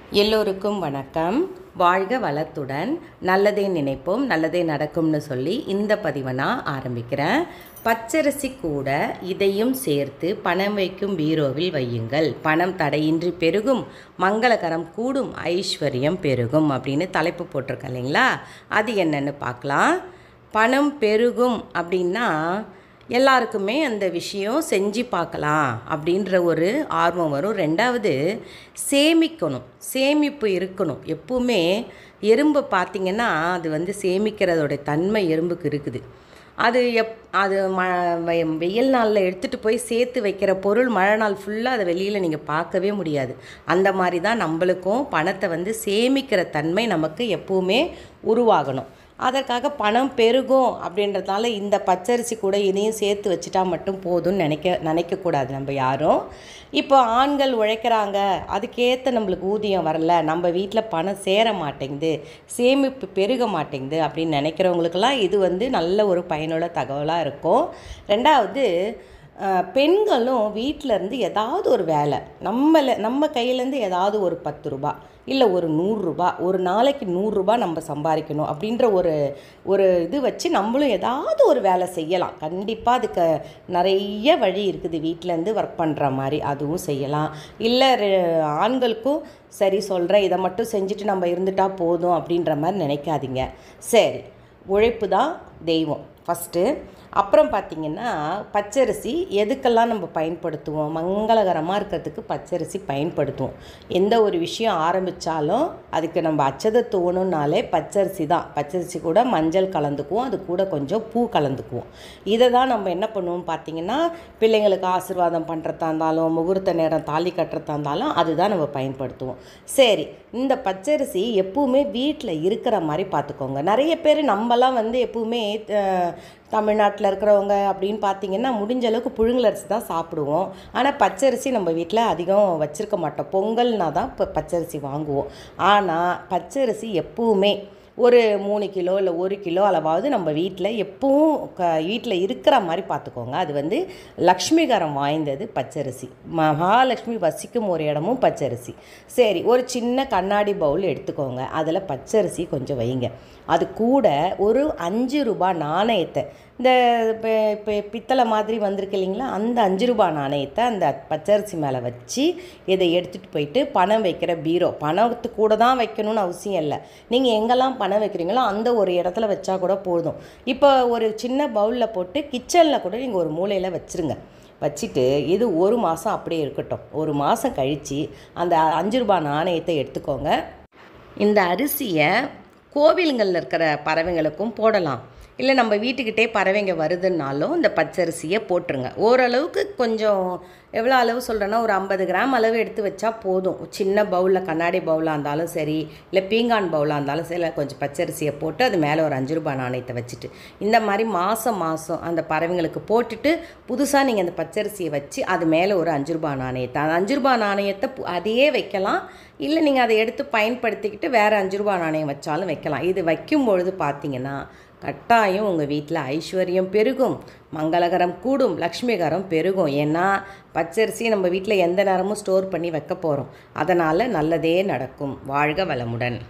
எல்லோருக்கும் வணக்கம் வாழ்க வளத்துடன் நல்லதே நினைப்போம் நல்லதே நடக்கும்னு சொல்லி இந்த பதிவை நான் ஆரம்பிக்கிறேன் பச்சரிசி கூட இதையும் சேர்த்து பணம் வைக்கும் பீரோவில் வையுங்கள் பணம் தடையின்றி பெருகும் மங்களகரம் கூடும் ஐஸ்வர்யம் பெருகும் அப்படின்னு தலைப்பு போட்டிருக்கேன் இல்லைங்களா அது என்னன்னு பார்க்கலாம் பணம் பெருகும் அப்படின்னா எல்லாருக்குமே அந்த விஷயம் செஞ்சு பார்க்கலாம் அப்படின்ற ஒரு ஆர்வம் வரும் ரெண்டாவது சேமிக்கணும் சேமிப்பு இருக்கணும் எப்பவுமே எறும்பை பார்த்திங்கன்னா அது வந்து சேமிக்கிறதோட தன்மை எறும்புக்கு இருக்குது அது எப் அது ம வெ- வெயில் நாளில் எடுத்துகிட்டு போய் சேர்த்து வைக்கிற பொருள் மழை நாள் ஃபுல்லாக அதை வெளியில் நீங்கள் பார்க்கவே முடியாது அந்த மாதிரி தான் நம்மளுக்கும் பணத்தை வந்து சேமிக்கிற தன்மை நமக்கு எப்பவுமே உருவாகணும் அதற்காக பணம் பெருகும் அப்படின்றதால இந்த பச்சரிசி கூட இதையும் சேர்த்து வச்சுட்டா மட்டும் போதும்னு நினைக்க நினைக்கக்கூடாது நம்ம யாரும் இப்போ ஆண்கள் உழைக்கிறாங்க அதுக்கேற்ற நம்மளுக்கு ஊதியம் வரல நம்ம வீட்டில் பணம் சேர மாட்டேங்குது சேமிப்பு பெருக மாட்டேங்குது அப்படின்னு நினைக்கிறவங்களுக்கெல்லாம் இது வந்து நல்ல ஒரு பயனுள்ள தகவலாக இருக்கும் ரெண்டாவது அஹ், பெண்களும் வீட்டில் இருந்து ஏதாவது ஒரு வேலை நம்மள நம்ம கையிலேருந்து ஏதாவது ஒரு பத்து ரூபா இல்லை ஒரு நூறுரூபா ஒரு நாளைக்கு நூறுரூபா நம்ம சம்பாதிக்கணும் அப்படின்ற ஒரு ஒரு இது வச்சு நம்மளும் ஏதாவது ஒரு வேலை செய்யலாம் கண்டிப்பாக அதுக்கு நிறைய வழி இருக்குது வீட்டிலேருந்து ஒர்க் பண்ணுற மாதிரி அதுவும் செய்யலாம் இல்லை ரெ- ஆண்களுக்கும் சரி சொல்கிறேன் இதை மட்டும் செஞ்சுட்டு நம்ம இருந்துட்டா போதும் அப்படின்ற மாதிரி நினைக்காதீங்க சரி உழைப்பு தான் தெய்வம் ஃபஸ்ட்டு அப்புறம் பார்த்திங்கன்னா பச்சரிசி எதுக்கெல்லாம் நம்ம பயன்படுத்துவோம் மங்களகரமாக இருக்கிறதுக்கு பச்சரிசி பயன்படுத்துவோம் எந்த ஒரு விஷயம் ஆரம்பித்தாலும் அதுக்கு நம்ம அச்சதை தோணுனாலே பச்சரிசி தான் பச்சரிசி கூட மஞ்சள் கலந்துக்குவோம் அது கூட கொஞ்சம் பூ கலந்துக்குவோம் இதை தான் நம்ம என்ன பண்ணுவோம் பார்த்திங்கன்னா பிள்ளைங்களுக்கு ஆசீர்வாதம் பண்ணுறதா இருந்தாலும் முகூர்த்த நேரம் தாலி கட்டுறதா இருந்தாலும் அதுதான் நம்ம பயன்படுத்துவோம் சரி இந்த பச்சரிசி எப்பவுமே வீட்டில் இருக்கிற மாதிரி பார்த்துக்கோங்க நிறைய பேர் நம்மலாம் வந்து எப்பவுமே அஹ், தமிழ்நாட்டில் இருக்கிறவங்க அப்படின்னு பார்த்தீங்கன்னா முடிஞ்ச அளவுக்கு புழுங்கலரிசி தான் சாப்பிடுவோம் ஆனால் பச்சரிசி நம்ம வீட்டில் அதிகம் வச்சுருக்க மாட்டோம் பொங்கல்னா தான் இப்போ பச்சரிசி வாங்குவோம் ஆனால் பச்சரிசி எப்பவுமே ஒரு மூணு கிலோ இல்லை ஒரு கிலோ அளவாவது நம்ம வீட்டில் எப்பவும் க வீட்டில் இருக்கிற மாதிரி பார்த்துக்கோங்க அது வந்து லக்ஷ்மிகரம் வாய்ந்தது பச்சரிசி மகாலட்சுமி வசிக்கும் ஒரு இடமும் பச்சரிசி சரி ஒரு சின்ன கண்ணாடி பவுல் எடுத்துக்கோங்க அதில் பச்சரிசி கொஞ்சம் வைங்க அது கூட ஒரு அஞ்சு ரூபாய் நாணயத்தை இந்த இப்போ இப்போ பித்தளை மாதிரி வந்திருக்கு இல்லைங்களா அந்த அஞ்சு ரூபாய் நாணயத்தை அந்த பச்சரிசி மேலே வச்சு இதை எடுத்துகிட்டு போயிட்டு பணம் வைக்கிற பீரோ பணத்து கூட தான் வைக்கணும்னு அவசியம் இல்லை நீங்கள் எங்கெல்லாம் பணம் வைக்கிறீங்களோ அந்த ஒரு இடத்துல வச்சா கூட போதும் இப்போ ஒரு சின்ன பவுலில் போட்டு கிச்சனில் கூட நீங்கள் ஒரு மூலையில் வச்சுருங்க வச்சுட்டு இது ஒரு மாதம் அப்படியே இருக்கட்டும் ஒரு மாதம் கழித்து அந்த அஞ்சு ரூபாய் நாணயத்தை எடுத்துக்கோங்க இந்த அரிசியை கோவிலுங்களில் இருக்கிற பறவைங்களுக்கும் போடலாம் இல்லை நம்ம வீட்டுக்கிட்டே பறவைங்க வருதுன்னாலும் இந்த பச்சரிசியை போட்டுருங்க ஓரளவுக்கு கொஞ்சம் எவ்வளோ அளவு சொல்கிறேன்னா ஒரு ஐம்பது கிராம் அளவு எடுத்து வச்சா போதும் சின்ன பவுலில் கண்ணாடி பவுலாக இருந்தாலும் சரி இல்லை பீங்கான் பவுலாக இருந்தாலும் சரி இல்லை கொஞ்சம் பச்சரிசியை போட்டு அது மேலே ஒரு அஞ்சு ரூபாய் நாணயத்தை வச்சுட்டு இந்த மாதிரி மாதம் மாதம் அந்த பறவைங்களுக்கு போட்டுட்டு புதுசாக நீங்கள் அந்த பச்சரிசியை வச்சு அது மேலே ஒரு அஞ்சு ரூபாய் நாணயத்தை அந்த அஞ்சு ரூபாய் நாணயத்தை பு- அதையே வைக்கலாம் இல்லை நீங்கள் அதை எடுத்து பயன்படுத்திக்கிட்டு வேறு அஞ்சு ரூபாய் நாணயம் வச்சாலும் வைக்கலாம் இது வைக்கும் பொழுது பார்த்தீங்கன்னா கட்டாயம் உங்கள் வீட்டில் ஐஸ்வர்யம் பெருகும் மங்களகரம் கூடும் லக்ஷ்மிகரம் பெருகும் ஏன்னா பச்சரிசி நம்ம வீட்டில் எந்த நேரமும் ஸ்டோர் பண்ணி வைக்க போகிறோம் அதனால் நல்லதே நடக்கும் வாழ்க வளமுடன்